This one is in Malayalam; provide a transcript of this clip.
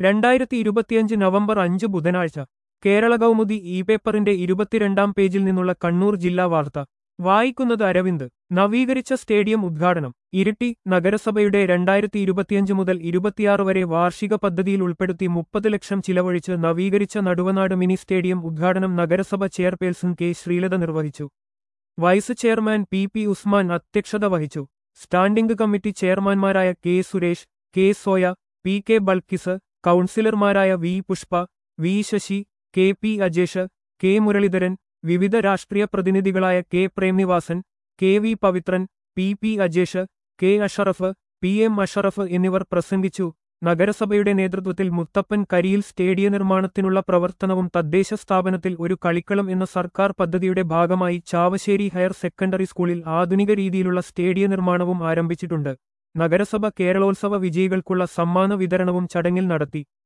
രണ്ടായിരത്തി ഇരുപത്തിയഞ്ച് നവംബർ അഞ്ച് ബുധനാഴ്ച കേരള കൗമുദി ഇ പേപ്പറിന്റെ ഇരുപത്തിരണ്ടാം പേജിൽ നിന്നുള്ള കണ്ണൂർ ജില്ലാ വാർത്ത വായിക്കുന്നത് അരവിന്ദ് നവീകരിച്ച സ്റ്റേഡിയം ഉദ്ഘാടനം ഇരിട്ടി നഗരസഭയുടെ രണ്ടായിരത്തി ഇരുപത്തിയഞ്ച് മുതൽ ഇരുപത്തിയാറ് വരെ വാർഷിക പദ്ധതിയിൽ ഉൾപ്പെടുത്തി മുപ്പത് ലക്ഷം ചിലവഴിച്ച് നവീകരിച്ച നടുവനാട് മിനി സ്റ്റേഡിയം ഉദ്ഘാടനം നഗരസഭ ചെയർപേഴ്സൺ കെ ശ്രീലത നിർവഹിച്ചു vice chairman P P Usman അധ്യക്ഷത വഹിച്ചു സ്റ്റാൻഡിംഗ് കമ്മിറ്റി ചെയർമാൻമാരായ K Suresh K Soya P K Bulkis കൗൺസിലർമാരായ V Pushpa V Sasi K P Ajesh K Muraleedharan വിവിധ രാഷ്ട്രീയ പ്രതിനിധികളായ K Premnivasan K V Pavithran P P Ajesh K Ashraf P M Ashraf എന്നിവർ പ്രസംഗിച്ചു നഗരസഭയുടെ നേതൃത്വത്തിൽ മുത്തപ്പൻ കരിയിൽ സ്റ്റേഡിയ നിർമ്മാണത്തിനുള്ള പ്രവർത്തനവും തദ്ദേശ സ്ഥാപനത്തിൽ ഒരു കളിക്കളം എന്ന സർക്കാർ പദ്ധതിയുടെ ഭാഗമായി ചാവശ്ശേരി ഹയർ സെക്കൻഡറി സ്കൂളിൽ ആധുനിക രീതിയിലുള്ള സ്റ്റേഡിയ നിർമ്മാണവും ആരംഭിച്ചിട്ടുണ്ട് നഗരസഭ കേരളോത്സവ വിജയികൾക്കുള്ള സമ്മാന വിതരണവും ചടങ്ങിൽ നടത്തി